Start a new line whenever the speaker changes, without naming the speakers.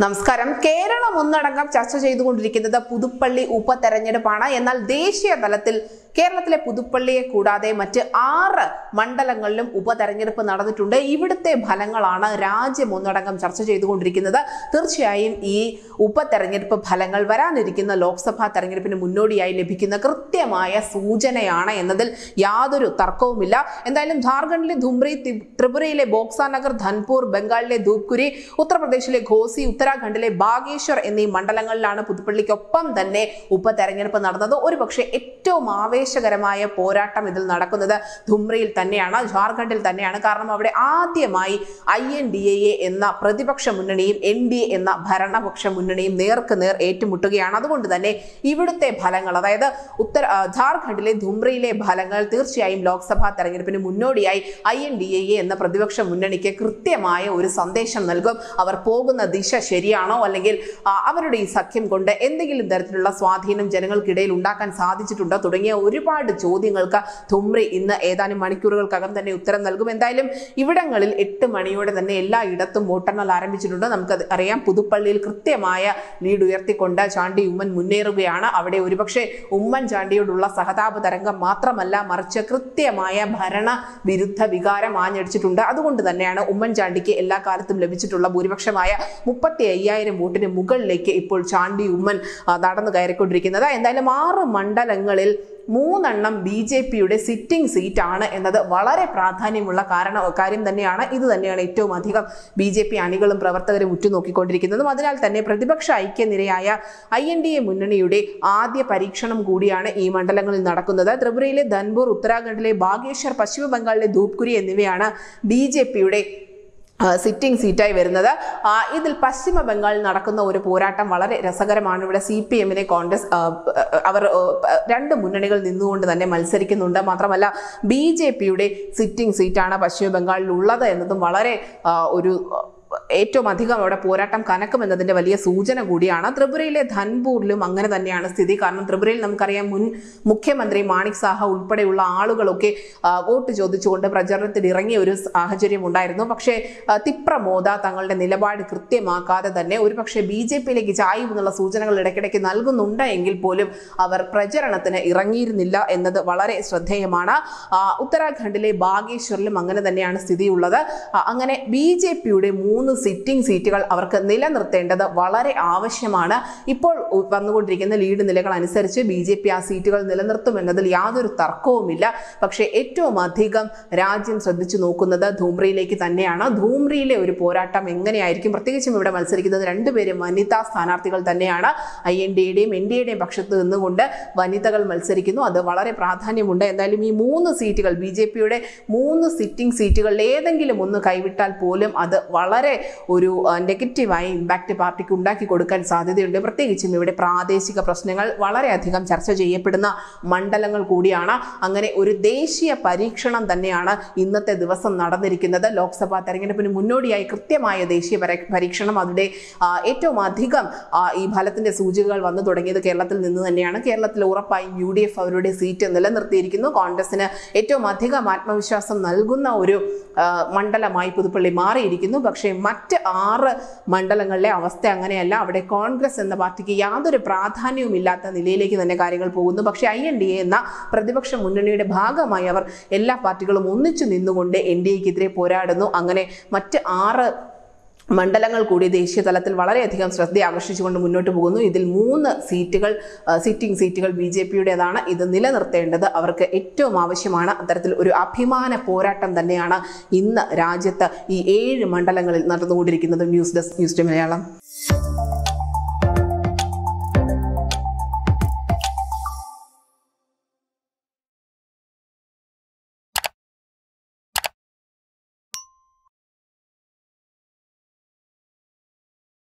നമസ്കാരം കേരളം ഒന്നടങ്കം ചർച്ച ചെയ്തുകൊണ്ടിരിക്കുന്നത് പുതുപ്പള്ളി ഉപതെരഞ്ഞെടുപ്പാണ് എന്നാൽ ദേശീയ തലത്തിൽ കേരളത്തിലെ പുതുപ്പള്ളിയെ കൂടാതെ മറ്റ് ആറ് മണ്ഡലങ്ങളിലും ഉപതെരഞ്ഞെടുപ്പ് നടന്നിട്ടുണ്ട് ഇവിടുത്തെ ഫലങ്ങളാണ് രാജ്യം ഒന്നടങ്കം ചർച്ച ചെയ്തുകൊണ്ടിരിക്കുന്നത് തീർച്ചയായും ഈ ഉപതെരഞ്ഞെടുപ്പ് ഫലങ്ങൾ വരാനിരിക്കുന്ന ലോക്സഭാ തെരഞ്ഞെടുപ്പിന് മുന്നോടിയായി ലഭിക്കുന്ന കൃത്യമായ സൂചനയാണ് എന്നതിൽ യാതൊരു തർക്കവുമില്ല എന്തായാലും ഝാർഖണ്ഡിലെ ധുംറി തി- ത്രിപുരയിലെ ബോക്സാനഗർ ധൻപൂർ ബംഗാളിലെ ധൂപ്കുരി ഉത്തർപ്രദേശിലെ ഘോസി ഉത്തരാഖണ്ഡിലെ ബാഗേശ്വർ എന്നീ മണ്ഡലങ്ങളിലാണ് പുതുപ്പള്ളിക്കൊപ്പം തന്നെ ഉപതെരഞ്ഞെടുപ്പ് നടന്നത് ഒരുപക്ഷെ ഏറ്റവും ആവേശകരമായ പോരാട്ടം ഇതിൽ നടക്കുന്നത് ധുംറിയിൽ തന്നെയാണ് ഝാർഖണ്ഡിൽ തന്നെയാണ് കാരണം അവിടെ ആദ്യമായി ഐ എൻ ഡി എ എന്ന പ്രതിപക്ഷ മുന്നണിയും എൻ ഡി എ എന്ന ഭരണപക്ഷ മുന്നണിയും നേർക്ക് നേർ ഏറ്റുമുട്ടുകയാണ് അതുകൊണ്ട് തന്നെ ഇവിടുത്തെ ഫലങ്ങൾ അതായത് ഉത്തര ആ, ഝാർഖണ്ഡിലെ ധുംറിയിലെ ഫലങ്ങൾ തീർച്ചയായും ലോക്സഭാ തെരഞ്ഞെടുപ്പിന് മുന്നോടിയായി ഐ എൻ ഡി എ എന്ന പ്രതിപക്ഷ മുന്നണിക്ക് കൃത്യമായ ഒരു സന്ദേശം നൽകും അവർ പോകുന്ന ദിശ ശരിയാണോ അല്ലെങ്കിൽ ആ, അവരുടെ ഈ സഖ്യം കൊണ്ട് എന്തെങ്കിലും തരത്തിലുള്ള സ്വാധീനം ജനങ്ങൾക്കിടയിൽ ഉണ്ടാക്കാൻ സാധിച്ചിട്ടുണ്ടോ തുടങ്ങിയ ഒരുപാട് ചോദ്യങ്ങൾക്ക് ധുംറി ഇന്ന് ഏതാനും മണിക്കൂറുകൾക്കകം തന്നെ ഉത്തരം നൽകും എന്തായാലും ഇവിടങ്ങളിൽ എട്ട് മണിയോടെ തന്നെ എല്ലായിടത്തും വോട്ടെണ്ണൽ ആരംഭിച്ചിട്ടുണ്ട് നമുക്കത് അറിയാം പുതുപ്പള്ളിയിൽ കൃത്യമായ ലീഡ് ഉയർത്തിക്കൊണ്ട് ചാണ്ടി ഉമ്മൻ മുന്നേറുകയാണ് അവിടെ ഒരുപക്ഷെ ഉമ്മൻ ചാണ്ടിയോടുള്ള സഹതാപ തരംഗം മാത്രമല്ല മറിച്ച് കൃത്യമായ ഭരണ വിരുദ്ധ വികാരം ആഞ്ഞടിച്ചിട്ടുണ്ട് അതുകൊണ്ട് തന്നെയാണ് ഉമ്മൻചാണ്ടിക്ക് എല്ലാ കാലത്തും ലഭിച്ചിട്ടുള്ള ഭൂരിപക്ഷമായ മുപ്പത്തി അയ്യായിരം വോട്ടിന് മുകളിലേക്ക് ഇപ്പോൾ ചാണ്ടി ഉമ്മൻ ആ, നടന്നു കയറിക്കൊണ്ടിരിക്കുന്നത് എന്തായാലും ആറ് മണ്ഡലങ്ങളിൽ മൂന്നെണ്ണം ബി ജെ പിയുടെ സിറ്റിംഗ് സീറ്റാണ് എന്നത് വളരെ പ്രാധാന്യമുള്ള കാരണം കാര്യം തന്നെയാണ് ഇത് തന്നെയാണ് ഏറ്റവും അധികം ബി ജെ പി അണികളും പ്രവർത്തകരും ഉറ്റുനോക്കിക്കൊണ്ടിരിക്കുന്നതും അതിനാൽ തന്നെ പ്രതിപക്ഷ ഐക്യനിരയായ ഐ എൻ ഡി എ മുന്നണിയുടെ ആദ്യ പരീക്ഷണം കൂടിയാണ് ഈ മണ്ഡലങ്ങളിൽ നടക്കുന്നത് ത്രിപുരയിലെ ധൻപൂർ ഉത്തരാഖണ്ഡിലെ ബാഗേശ്വർ പശ്ചിമ ബംഗാളിലെ ധൂപ്കുരി എന്നിവയാണ് ബി ജെ പിയുടെ സിറ്റിംഗ് സീറ്റായി വരുന്നത് ആ, ഇതിൽ പശ്ചിമ ബംഗാളിൽ നടക്കുന്ന ഒരു പോരാട്ടം വളരെ രസകരമാണ് ഇവിടെ സി പി എമ്മിനെ കോൺഗ്രസ് ആ, പ- അവർ ആ, രണ്ട് മുന്നണികൾ നിന്നുകൊണ്ട് തന്നെ മത്സരിക്കുന്നുണ്ട് മാത്രമല്ല ബി ജെ പിയുടെ സിറ്റിംഗ് സീറ്റാണ് പശ്ചിമ ബംഗാളിൽ ഉള്ളത് എന്നതും വളരെ ആ, ഒരു ഏറ്റവും അധികം അവിടെ പോരാട്ടം കനക്കുമെന്നതിന്റെ വലിയ സൂചന കൂടിയാണ് ത്രിപുരയിലെ ധൻപൂരിലും അങ്ങനെ തന്നെയാണ് സ്ഥിതി കാരണം ത്രിപുരയിൽ നമുക്കറിയാം മുൻ മുഖ്യമന്ത്രി മാണിക് സാഹ ഉൾപ്പെടെയുള്ള ആളുകളൊക്കെ ആ, വോട്ട് ചോദിച്ചുകൊണ്ട് പ്രചരണത്തിൽ ഇറങ്ങിയ ഒരു സാഹചര്യം ഉണ്ടായിരുന്നു പക്ഷേ ആ, തിപ്ര മോദ തങ്ങളുടെ നിലപാട് കൃത്യമാക്കാതെ തന്നെ ഒരുപക്ഷെ ബി ജെ പിയിലേക്ക് ചായും എന്നുള്ള സൂചനകൾ ഇടയ്ക്കിടയ്ക്ക് നൽകുന്നുണ്ട് എങ്കിൽ പോലും അവർ പ്രചരണത്തിന് ഇറങ്ങിയിരുന്നില്ല എന്നത് വളരെ ശ്രദ്ധേയമാണ് ആ, ഉത്തരാഖണ്ഡിലെ ബാഗേശ്വറിലും അങ്ങനെ തന്നെയാണ് സ്ഥിതിയുള്ളത് ആ, അങ്ങനെ ബി ജെ പിയുടെ മൂന്ന് സിറ്റിംഗ് സീറ്റുകൾ അവർക്ക് നിലനിർത്തേണ്ടത് വളരെ ആവശ്യമാണ് ഇപ്പോൾ ഉ- വന്നുകൊണ്ടിരിക്കുന്ന ലീഡ് നിലകൾ അനുസരിച്ച് ബി ജെ പി ആ സീറ്റുകൾ നിലനിർത്തുമെന്നതിൽ യാതൊരു തർക്കവുമില്ല പക്ഷേ ഏറ്റവും അധികം രാജ്യം ശ്രദ്ധിച്ചു നോക്കുന്നത് ധൂമ്രിയിലേക്ക് തന്നെയാണ് ധൂമ്രിയിലെ ഒരു പോരാട്ടം എങ്ങനെയായിരിക്കും പ്രത്യേകിച്ചും ഇവിടെ മത്സരിക്കുന്നത് രണ്ടുപേരും വനിതാ സ്ഥാനാർത്ഥികൾ തന്നെയാണ് ഐ എൻ ഡി എയുടെയും എൻ ഡി എയുടെയും പക്ഷത്ത് നിന്നുകൊണ്ട് വനിതകൾ മത്സരിക്കുന്നു അത് വളരെ പ്രാധാന്യമുണ്ട് എന്തായാലും ഈ മൂന്ന് സീറ്റുകൾ ബി ജെ പിയുടെ മൂന്ന് സിറ്റിംഗ് സീറ്റുകളിൽ ഏതെങ്കിലും ഒന്ന് കൈവിട്ടാൽ പോലും അത് വളരെ ഒരു നെഗറ്റീവായ ഇമ്പാക്റ്റ് പാർട്ടിക്ക് ഉണ്ടാക്കി കൊടുക്കാൻ സാധ്യതയുണ്ട് പ്രത്യേകിച്ചും ഇവിടെ പ്രാദേശിക പ്രശ്നങ്ങൾ വളരെയധികം ചർച്ച ചെയ്യപ്പെടുന്ന മണ്ഡലങ്ങൾ കൂടിയാണ് അങ്ങനെ ഒരു ദേശീയ പരീക്ഷണം തന്നെയാണ് ഇന്നത്തെ ദിവസം നടന്നിരിക്കുന്നത് ലോക്സഭാ തെരഞ്ഞെടുപ്പിന് മുന്നോടിയായി കൃത്യമായ ദേശീയ പരീ- പരീക്ഷണം അതിന്റെ ആ, ഏറ്റവും അധികം ആ, ഈ ഫലത്തിന്റെ സൂചികകൾ വന്നു തുടങ്ങിയത് കേരളത്തിൽ നിന്ന് തന്നെയാണ് കേരളത്തിൽ ഉറപ്പായും യു ഡി എഫ് അവരുടെ സീറ്റ് നിലനിർത്തിയിരിക്കുന്നു കോൺഗ്രസിന് ഏറ്റവും അധികം ആത്മവിശ്വാസം നൽകുന്ന ഒരു ആ, മണ്ഡലമായി പുതുപ്പള്ളി മാറിയിരിക്കുന്നു പക്ഷേ മറ്റ് ആറ് മണ്ഡലങ്ങളിലെ അവസ്ഥ അങ്ങനെയല്ല അവിടെ കോൺഗ്രസ് എന്ന പാർട്ടിക്ക് യാതൊരു പ്രാധാന്യവും ഇല്ലാത്ത നിലയിലേക്ക് തന്നെ കാര്യങ്ങൾ പോകുന്നു പക്ഷേ ഐ എൻ ഡി എ എന്ന പ്രതിപക്ഷ മുന്നണിയുടെ ഭാഗമായി അവർ എല്ലാ പാർട്ടികളും ഒന്നിച്ചു നിന്നുകൊണ്ട് എൻ ഡി എക്കെതിരെ പോരാടുന്നു അങ്ങനെ മറ്റ് ആറ് മണ്ഡലങ്ങൾ കൂടി ദേശീയ തലത്തിൽ വളരെയധികം ശ്രദ്ധ ആകർഷിച്ചുകൊണ്ട് മുന്നോട്ട് പോകുന്നു ഇതിൽ മൂന്ന് സീറ്റുകൾ ആ, സിറ്റിംഗ് സീറ്റുകൾ ബി ജെ പിയുടേതാണ് ഇത് നിലനിർത്തേണ്ടത് അവർക്ക് ഏറ്റവും ആവശ്യമാണ് അത്തരത്തിൽ ഒരു അഭിമാന പോരാട്ടം തന്നെയാണ് ഇന്ന് രാജ്യത്ത് ഈ ഏഴ് മണ്ഡലങ്ങളിൽ നടന്നുകൊണ്ടിരിക്കുന്നത് news desk news day Malayalam